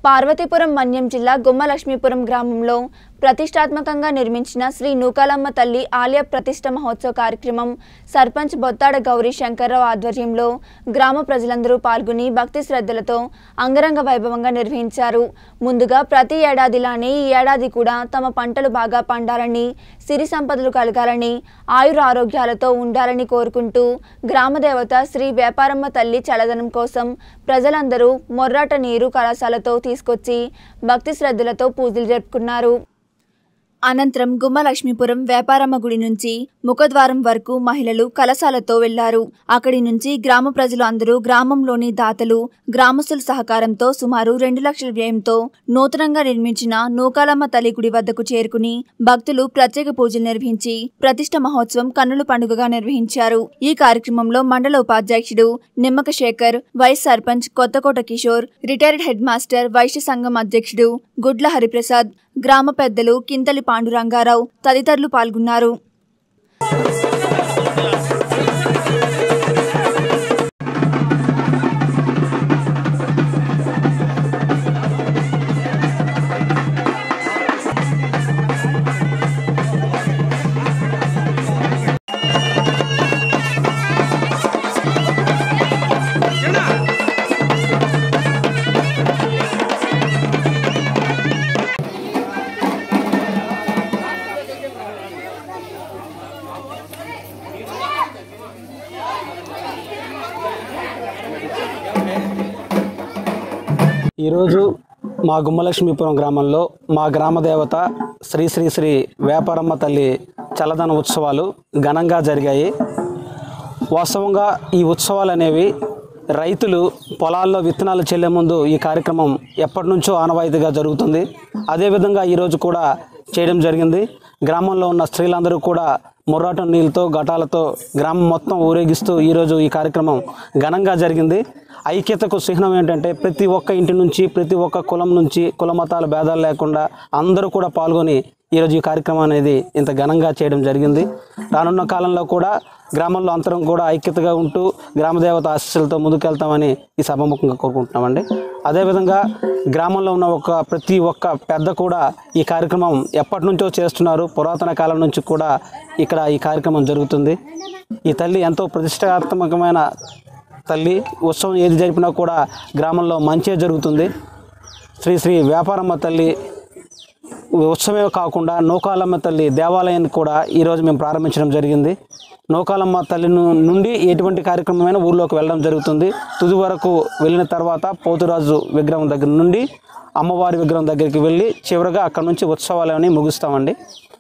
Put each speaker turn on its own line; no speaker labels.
పార్వతీపురం మన్యం జిల్లా గుమ్మలక్ష్మీపురం గ్రామంలో ప్రతిష్టాత్మకంగా నిర్మించిన శ్రీ నూకాలమ్మ తల్లి ఆలయ ప్రతిష్ట మహోత్సవ కార్యక్రమం సర్పంచ్ బొత్తాడ గౌరీ శంకర్రావు ఆధ్వర్యంలో గ్రామ ప్రజలందరూ పాల్గొని భక్తి శ్రద్ధలతో అంగరంగ వైభవంగా నిర్వహించారు ముందుగా ప్రతి ఏడాదిలానే ఈ ఏడాది కూడా తమ పంటలు బాగా పండాలని సిరి సంపదలు కలగాలని ఆయుర ఆరోగ్యాలతో ఉండాలని కోరుకుంటూ గ్రామదేవత శ్రీ వేపారమ్మ తల్లి చలదనం కోసం ప్రజలందరూ మొర్రాట నీరు కళాశాలతో తీసుకొచ్చి భక్తి శ్రద్ధలతో పూజలు జరుపుకున్నారు అనంతరం గుమ్మలక్ష్మీపురం వ్యాపారమ్మ గుడి నుంచి ముఖద్వారం వరకు మహిళలు కలశాలతో వెళ్లారు అక్కడి నుంచి గ్రామ ప్రజలు అందరూ గ్రామంలోని దాతలు గ్రామస్తుల సహకారంతో సుమారు రెండు లక్షల వ్యయంతో నూతనంగా నిర్మించిన నూకాలమ్మ తల్లి గుడి వద్దకు చేరుకుని భక్తులు ప్రత్యేక పూజలు నిర్వహించి ప్రతిష్ట మహోత్సవం కన్నుల పండుగగా నిర్వహించారు ఈ కార్యక్రమంలో మండల ఉపాధ్యక్షుడు Nimmaka Shekhar vice sarpanch Kothakota Kishore retired head master వైశ్య సంఘం అధ్యక్షుడు గుడ్ల హరిప్రసాద్ గ్రామ పెద్దలు కింతలి పాండురంగారావు తదితరులు పాల్గొన్నారు
ఈరోజు మా గుమ్మలక్ష్మీపురం గ్రామంలో మా గ్రామ దేవత శ్రీ శ్రీ శ్రీ వేపారమ్మ తల్లి చల్లదన ఉత్సవాలు ఘనంగా జరిగాయి వాస్తవంగా ఈ ఉత్సవాలు అనేవి రైతులు పొలాల్లో విత్తనాలు చెల్లే ముందు ఈ కార్యక్రమం ఎప్పటి నుంచో ఆనవాయితీగా జరుగుతుంది అదేవిధంగా ఈరోజు కూడా చేయడం జరిగింది గ్రామంలో ఉన్న స్త్రీలందరూ కూడా మొర్రాటం నీళ్ళతో ఘటాలతో గ్రామం మొత్తం ఊరేగిస్తూ ఈరోజు ఈ కార్యక్రమం ఘనంగా జరిగింది ఐక్యతకు చిహ్నం ఏంటంటే ప్రతి ఒక్క ఇంటి నుంచి ప్రతి ఒక్క కులం నుంచి కుల మతాల భేదాలు లేకుండా అందరూ కూడా పాల్గొని ఈరోజు ఈ కార్యక్రమం అనేది ఇంత ఘనంగా చేయడం జరిగింది రానున్న కాలంలో కూడా గ్రామంలో అంతరం కూడా ఐక్యతగా ఉంటూ గ్రామదేవత ఆశీస్సులతో ముందుకెళ్తామని ఈ సభాముఖంగా కోరుకుంటున్నామండి అదేవిధంగా గ్రామంలో ఉన్న ఒక ప్రతి ఒక్క పెద్ద కూడా ఈ కార్యక్రమం ఎప్పటి నుంచో చేస్తున్నారు పురాతన కాలం నుంచి కూడా ఇక్కడ ఈ కార్యక్రమం జరుగుతుంది ఈ తల్లి ఎంతో ప్రతిష్టాత్మకమైన తల్లి ఉత్సవం ఏది జరిపినా కూడా గ్రామంలో మంచే జరుగుతుంది శ్రీ శ్రీ వ్యాపారమ్మ తల్లి ఉత్సవమే కాకుండా నూకాలమ్మ తల్లి దేవాలయాన్ని కూడా ఈరోజు మేము ప్రారంభించడం జరిగింది నూకాలమ్మ తల్లి ను- నుండి ఎటువంటి కార్యక్రమమైనా ఊర్లోకి వెళ్ళడం జరుగుతుంది తుది వరకు వెళ్ళిన తర్వాత పోతురాజు విగ్రహం దగ్గర నుండి అమ్మవారి విగ్రహం దగ్గరికి వెళ్ళి చివరగా అక్కడ నుంచి ఉత్సవాలని ముగిస్తామండి